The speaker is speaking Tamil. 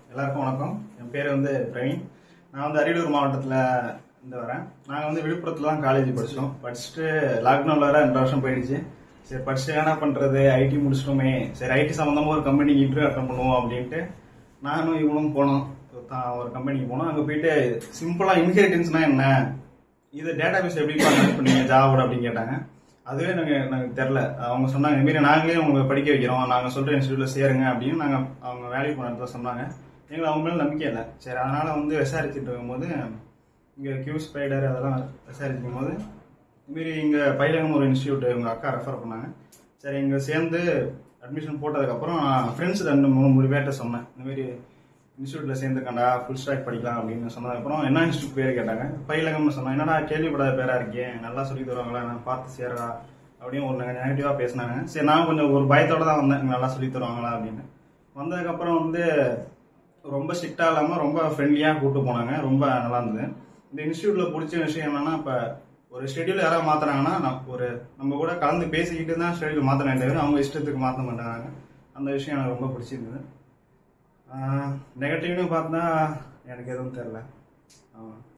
எல்லாருக்கும் வணக்கம் என் பேர் வந்து பிரவீன் நான் வந்து அரியலூர் மாவட்டத்தில் இருந்து வரேன் நாங்கள் வந்து விழுப்புரத்தில் தான் காலேஜ் படித்தோம் படிச்சுட்டு லாக்டவுன் வேற ரெண்டு வருஷம் போயிடுச்சு சரி படிச்சுட்டு என்ன பண்ணுறது ஐடி முடிச்சிட்டோமே சரி ஐடி சம்மந்தமாக ஒரு கம்பெனிக்கு இன்டர்வியூ அட்டன் பண்ணுவோம் அப்படின்ட்டு நானும் இவனும் போனோம் தான் ஒரு கம்பெனிக்கு போனோம் அங்கே போயிட்டு சிம்பிளாக இன்ஹெரிட்டன்ஸ்னா என்ன இது டேட்டாபேஸ் எப்படி கனெக்ட் பண்ணீங்க ஜாவோட அப்படின்னு கேட்டாங்க அதுவே எனக்கு எனக்கு தெரில அவங்க சொன்னாங்க இந்த மாதிரி நாங்களே உங்களை படிக்க வைக்கிறோம் நாங்கள் சொல்கிற இன்ஸ்டியூட்ல சேருங்க அப்படின்னு நாங்கள் அவங்க வேலைக்கு போன இடத்துல சொன்னாங்க எங்களுக்கு அவங்க மேலே நம்பிக்கை இல்லை சரி அதனால வந்து விசாரிச்சுட்டு இருக்கும்போது இங்கே கியூ ஸ்பைடர் அதெல்லாம் விசாரிக்கும் போது இதுமாரி இங்கே பைலகம் ஒரு இன்ஸ்டியூட் எங்கள் அக்கா ரெஃபர் பண்ணாங்க சரி இங்கே சேர்ந்து அட்மிஷன் போட்டதுக்கப்புறம் ஃப்ரெண்ட்ஸ் ரெண்டு மூணு மூணு பேர்கிட்ட சொன்னேன் இந்தமாரி இன்ஸ்டியூட்ல சேர்ந்துக்கண்டா ஃபுல் ஸ்டாக் படிக்கலாம் அப்படின்னு சொன்னதுக்கப்புறம் என்ன இன்ஸ்டியூட் பேர் கேட்டாங்க பயிலகம்னு சொன்னேன் என்னடா கேள்விப்படாத பேரா இருக்கே நல்லா சொல்லி தருவாங்களா நான் பார்த்து சேரா அப்படின்னு ஒரு நெகட்டிவா பேசினாங்க சரி நான் கொஞ்சம் ஒரு பயத்தோட தான் வந்தேன் இங்க நல்லா சொல்லி தருவாங்களா அப்படின்னு வந்ததுக்கப்புறம் வந்து ரொம்ப ஸ்ட்ரிக்டா இல்லாம ரொம்ப ஃப்ரெண்ட்லியா கூட்டு போனாங்க ரொம்ப நல்லா இருந்தது இந்த இன்ஸ்டியூட்ல பிடிச்ச விஷயம் என்னன்னா இப்ப ஒரு ஷெட்யூல் யாராவது மாத்துறாங்கன்னா நான் ஒரு நம்ம கூட கலந்து பேசிக்கிட்டு தான் ஷெட்யூல் மாத்தினே தவிர அவங்க இஷ்டத்துக்கு மாற்ற மாட்டாங்க அந்த விஷயம் எனக்கு ரொம்ப பிடிச்சிருந்தது நெகட்டிவ்னு பார்த்தா எனக்கு எதுவும் தெரில